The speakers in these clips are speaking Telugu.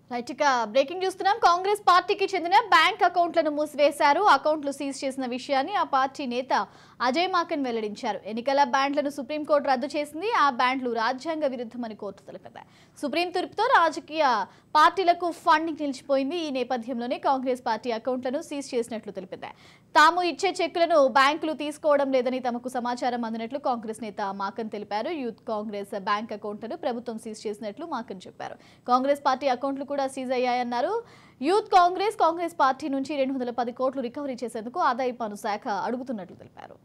రైట్ ఇక బ్రేకింగ్ చూస్తున్నాం కాంగ్రెస్ పార్టీకి చెందిన బ్యాంక్ అకౌంట్లను మూసివేశారు అకౌంట్లు సీజ్ చేసిన విషయాన్ని ఆ పార్టీ నేత అజయ్ మాకన్ వెల్లడించారు ఎన్నికల బ్యాండ్లను సుప్రీంకోర్టు రద్దు చేసింది ఆ బ్యాండ్లు రాజ్యాంగ విరుద్ధమని కోర్టు తెలిపింది సుప్రీం తీర్పుతో రాజకీయ పార్టీలకు ఫండింగ్ నిలిచిపోయింది ఈ నేపథ్యంలోనే కాంగ్రెస్ పార్టీ అకౌంట్లను సీజ్ చేసినట్లు తెలిపింది తాము ఇచ్చే చెక్కులను బ్యాంకులు తీసుకోవడం లేదని తమకు సమాచారం అందినట్లు కాంగ్రెస్ నేత మాకన్ తెలిపారు యూత్ కాంగ్రెస్ బ్యాంక్ అకౌంట్లను ప్రభుత్వం సీజ్ చేసినట్లు మాకన్ చెప్పారు కాంగ్రెస్ పార్టీ అకౌంట్లు కూడా సీజ్ అయ్యాయన్నారు యూత్ కాంగ్రెస్ కాంగ్రెస్ పార్టీ నుంచి రెండు వందల పది కోట్లు రికవరీ చేసేందుకు ఆదాయ పన్ను శాఖ అడుగుతున్నట్లు తెలిపారు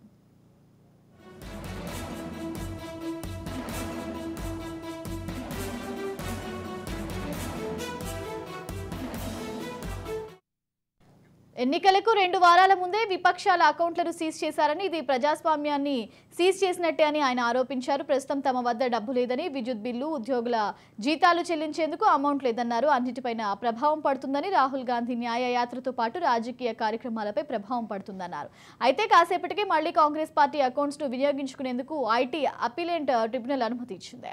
ఎన్నికలకు రెండు వారాల ముందే విపక్షాల అకౌంట్లను సీజ్ చేశారని ఇది ప్రజాస్వామ్యాన్ని సీజ్ చేసినట్టే అని ఆయన ఆరోపించారు ప్రస్తుతం తమ వద్ద డబ్బు లేదని విద్యుత్ బిల్లు ఉద్యోగుల జీతాలు చెల్లించేందుకు అమౌంట్ లేదన్నారు అన్నిటిపైన ప్రభావం పడుతుందని రాహుల్ గాంధీ న్యాయ యాత్రతో పాటు రాజకీయ కార్యక్రమాలపై ప్రభావం పడుతుందన్నారు అయితే కాసేపటికి మళ్లీ కాంగ్రెస్ పార్టీ అకౌంట్స్ను వినియోగించుకునేందుకు ఐటీ అపీలెంట్ ట్రిబ్యునల్ అనుమతి ఇచ్చింది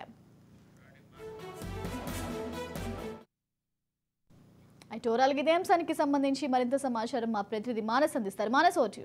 అయితే ఓవరాల్ ఇదే అంశానికి సంబంధించి మరింత సమాచారం మా ప్రతినిధి మానస్ అందిస్తారు మానస్ ఓటు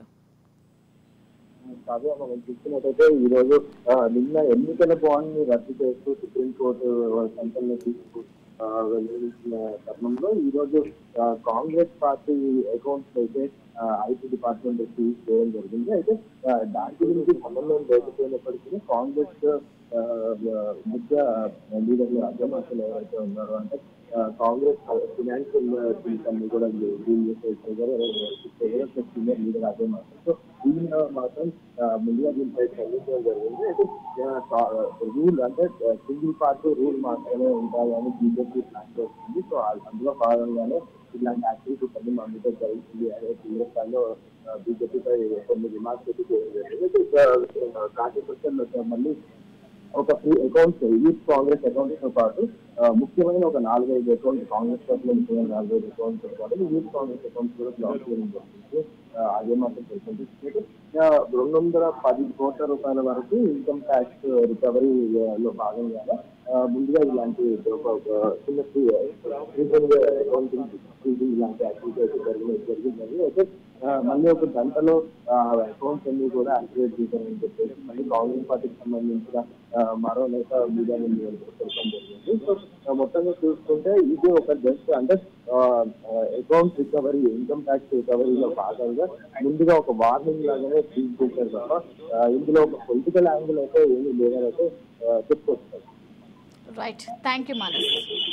కాదు మనం చూసుకున్నట్టయితే ఈ రోజు ఆ, నిన్న ఎన్నికల బాండ్ ని రద్దు చేస్తూ సుప్రీంకోర్టు సంచలన తీసుకు ఆ, వెలువరించిన తరుణంలో ఈ రోజు ఆ, కాంగ్రెస్ పార్టీ అకౌంట్స్ అయితే ఐటీ డిపార్ట్మెంట్ సీజ్ చేయడం జరిగింది అయితే ఆ, దాని గురించి సంబంధం లేకపోయినప్పటికీ కాంగ్రెస్ ఆ, ముఖ్య లీడర్లు అర్థమాసలు ఎవరైతే ఉన్నారో అంటే ఆ, కాంగ్రెస్ ఫినాన్షియల్ థింగ్స్ అన్ని కూడా డీల్ చేసే సీనియర్ లీడర్ అదే మాత్రం సో దీనిలో మాత్రం ఆ, ముందుగా దీనిపై స్పందించడం జరిగింది అయితే రూల్ అంటే సింగిల్ పార్టీ రూల్ మాత్రమే ఉంటాయని బీజేపీ ప్లాన్ చేస్తుంది సో ఆ- అందులో భాగంగానే ఇలాంటి యాక్టివిటీస్ అన్ని మా మీద జరుగుతుంది అనే తీవ్ర స్థాయిలో బీజేపీపై కొన్ని రిమార్క్స్ అయితే చేయడం జరిగింది అయితే కాంగ్రెస్ మళ్ళీ ఒక free accounts youth Congress accounts తో పాటు ఆ, ముఖ్యమైన ఒక నాలుగైదు అకౌంట్స్ కాంగ్రెస్ పార్టీలో ముఖ్యమైన నాలుగైదు అకౌంట్స్ తో పాటు యూత్ కాంగ్రెస్ అకౌంట్స్ కూడా బ్లాక్ చేయడం జరిగింది ఆ, అదే మాత్రం తెలిసింది ఆ, రెండు వందల పది కోట్ల రూపాయల వరకు ఇన్కమ్ ట్యాక్స్ రికవరీ లో భాగంగా ఆ, ముందుగా ఇలాంటి ఒక ఒక చిన్న అకౌంటింగ్ ఇలాంటి యాక్టివిటీస్ జరిగిన జరిగిందని అయితే ఆ, మళ్ళీ ఒక గంటలో అకౌంట్స్ అన్ని కూడా యాక్టివేట్ చేశారని చెప్పేసి మళ్ళీ కాంగ్రెస్ పార్టీకి సంబంధించిన ఆ, మరో నేత మీడియా నుండి తెలియడం జరిగింది సో ఆ, మొత్తంగా చూసుకుంటే ఇది ఒక జస్ట్ అంటే అకౌంట్ రికవరీ ఇన్కమ్ ట్యాక్స్ రికవరీలో భాగంగా ముందుగా ఒక వార్నింగ్ లాగానే ట్రీట్ చేశారు తప్ప ఆ, ఇందులో ఒక పొలిటికల్ యాంగిల్ అయితే ఏమీ లేదని అయితే చెప్పుకొస్తారు రైట్ థ్యాంక్ యూ మానస్